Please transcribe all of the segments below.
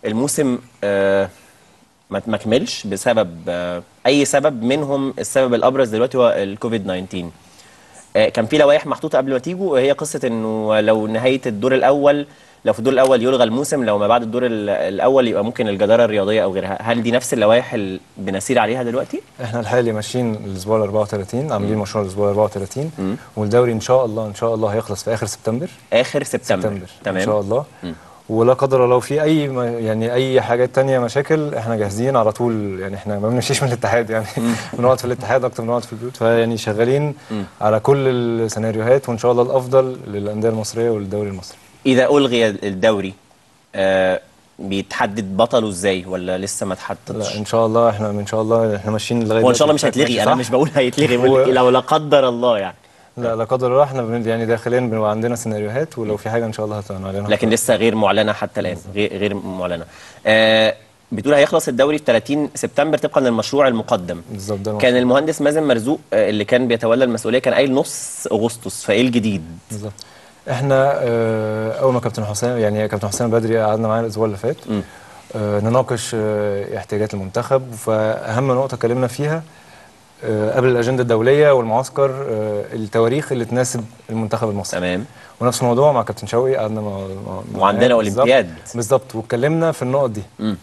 الموسم آه، ما ما كملش بسبب آه، اي سبب منهم السبب الابرز دلوقتي هو الكوفيد 19 آه، كان في لوائح محطوطه قبل ما تيجوا وهي قصه انه لو نهايه الدور الاول لو في الدور الاول يلغى الموسم لو ما بعد الدور ال- الاول يبقى ممكن الجداره الرياضيه او غيرها هل دي نفس اللوائح اللي بنسير عليها دلوقتي احنا الحالي ماشيين الاسبوع ال 34 عاملين مشروع الاسبوع ال 34 والدوري ان شاء الله ان شاء الله هيخلص في اخر سبتمبر اخر سبتمبر, سبتمبر تمام ان شاء الله ولا قدر الله في اي ما- يعني اي حاجات تانية مشاكل احنا جاهزين على طول يعني احنا ما بنمشيش من الاتحاد يعني بنقعد في الاتحاد اكتر من بنقعد في البيوت فيعني شغالين على كل السيناريوهات وان شاء الله الافضل للانديه المصريه وللدوري المصري اذا الغي الدوري آه بيتحدد بطله ازاي ولا لسه ما اتحددش لا ان شاء الله احنا ان شاء الله احنا ماشيين لغايه هو ان شاء الله مش دلوقتي هيتلغي ماشي انا صح. مش بقول هيتلغي هو- بقول لو لا قدر الله يعني لا لا قدر الله احنا بن يعني داخليا بنبقى عندنا سيناريوهات ولو في حاجه ان شاء الله هنعلنها لكن لسه غير معلنه حتى الان غير غير معلنه آه بتقول هيخلص الدوري في 30 سبتمبر طبقا للمشروع المقدم بالظبط ده كان المهندس مازن مرزوق آه، اللي كان بيتولى المسؤوليه كان قايل نص اغسطس فايه الجديد بالظبط احنا آه، اول ما كابتن حسام يعني كابتن حسام بدري قعدنا معاه الاسبوع اللي فات آه، نناقش آه، احتياجات المنتخب فاهم نقطه اتكلمنا فيها آه، قبل الاجنده الدوليه والمعسكر آه، التواريخ اللي تناسب المنتخب المصري تمام ونفس الموضوع مع كابتن شوقي قعدنا مع مع- وعندنا معاه بالظبط. أولمبياد. بالظبط واتكلمنا في النقط دي مم.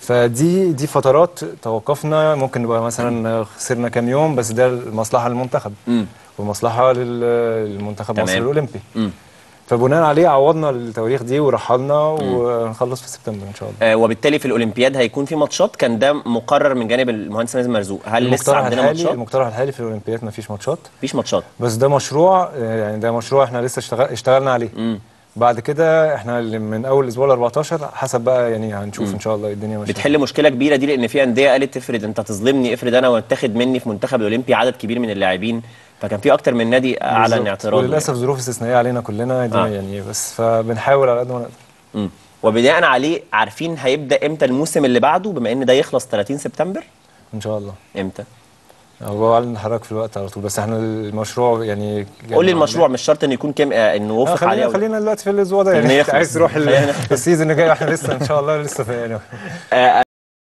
فدي دي فترات توقفنا ممكن نبقى مثلا خسرنا كام يوم بس ده المصلحه للمنتخب مم. ومصلحه لل- للمنتخب تمام. مصر الاولمبي مم. فبناء عليه عوضنا التواريخ دي ورحلنا ونخلص في سبتمبر ان شاء الله آه وبالتالي في الاولمبياد هيكون في ماتشات كان ده مقرر من جانب المهندس مازن مرزوق هل لسه المقترح عندنا الحالي ماتشات المقترح الحالي في الاولمبياد ما فيش ماتشات مفيش ماتشات بس ده مشروع آه، يعني ده مشروع احنا لسه اشتغل اشتغلنا عليه مم. بعد كده احنا اللي من اول الاسبوع ال 14 حسب بقى يعني هنشوف ان شاء الله الدنيا ماشيه بتحل مشكله كبيره دي لان في انديه قالت افرض انت تظلمني افرض انا واتاخد مني في منتخب الاولمبي عدد كبير من اللاعبين فكان في اكتر من نادي اعلن بالظبط. اعتراض وللاسف ظروف استثنائيه علينا كلنا دي آه. يعني بس فبنحاول على قد ما نقدر مم. وبناء عليه عارفين هيبدا امتى الموسم اللي بعده بما ان ده يخلص 30 سبتمبر ان شاء الله امتى هو اعلن حضرتك في الوقت على طول بس احنا المشروع يعني قول لي المشروع مش شرط ان يكون كام آه انه آه وافق عليه خلينا أو- خلينا دلوقتي في الاسبوع ده خلينا يعني نخلص. عايز تروح ال- خلينا نخلص. السيزون الجاي احنا لسه ان شاء الله لسه في يعني آه